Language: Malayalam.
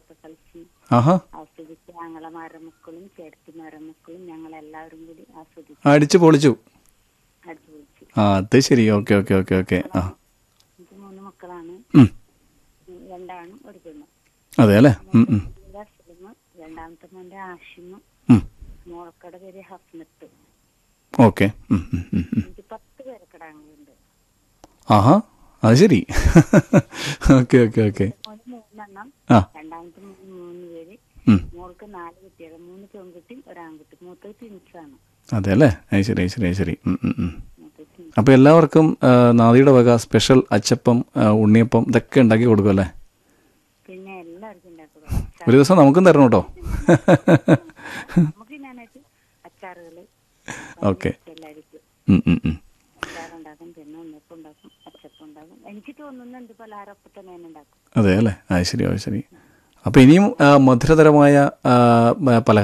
ഒക്കെ കളിച്ച് ആഹാ ആസ്വദിച്ച് ഞങ്ങളെ മരമക്കളും ചേർത്തി മരമക്കളും ഞങ്ങൾ എല്ലാവരും കൂടി ആസ്വദിച്ച് അടിച്ചു പൊളിച്ചു അടിച്ചു പൊളിച്ചു ആ അത് ശരി ഓക്കെ ഓക്കെ ഓക്കെ ഓക്കെ ആ എനിക്ക് മൂന്ന് മക്കളാണ് ഉം. രണ്ടാണും ഒരു പെണ്ണും അതെ അല്ലേ ഉം, ഉം. ഇതിലെ അസ്ലിമ് രണ്ടാമത്തെ മോന്റെ ആഷിമ് ഉം. മോളക്കട പേര് ഹസ്നത്ത് ഓക്കെ ഉം, ഉം, ഉം, ഉം. എനിക്ക് പത്ത് പേരക്കിടാങ്ങളുണ്ട് ആഹാ അത് ശരി ഓക്കെ ഓക്കെ ഓക്കെ മോന് മൂന്നെണ്ണം ആ രണ്ടാമത്തെ മോന് മൂന്ന് പേര് ഉം. മോൾക്ക് നാല് കുട്ടികൾ മൂന്ന് പെൺകുട്ടിയും ഒരാൺകുട്ടി മൂത്തത് ട്വിൻസാണ് അതെ അല്ലേ അത് ശരി അത് ശരി അത് ശരി ഉം, ഉം, ഉം. മൂത്തത് twins. അപ്പോൾ എല്ലാവർക്കും ആ, നാദിയുടെ വക സ്പെഷ്യൽ അച്ചപ്പം ആ, ഉണ്ണിയപ്പം ഇതൊക്കെ ഉണ്ടാക്കി കൊടുക്കും അല്ലേ പിന്നെ എല്ലാവർക്കും ഉണ്ടാക്കുക ഒരു ദിവസം നമുക്കും തരണം കേട്ടോ നമുക്ക് ഞാനായിട്ട് അച്ചാറുകള് ഓക്കെ എല്ലാവർക്കും ഉം, ഉം, ഉം. അച്ചാറുണ്ടാക്കും പിന്നെ ഉണ്ണിയപ്പം ഉണ്ടാക്കും അച്ചപ്പം ഉണ്ടാക്കും എനിക്ക് തോന്നുന്നുണ്ട് പലഹാരമൊക്കെ തന്നെ ഞാൻ ഉണ്ടാക്കും അതെ അല്ലേ അത് ശരി അത് ശരി അപ്പോൾ ഇനിയും ആ, മധുരതരമായ ആ, പലഹാരം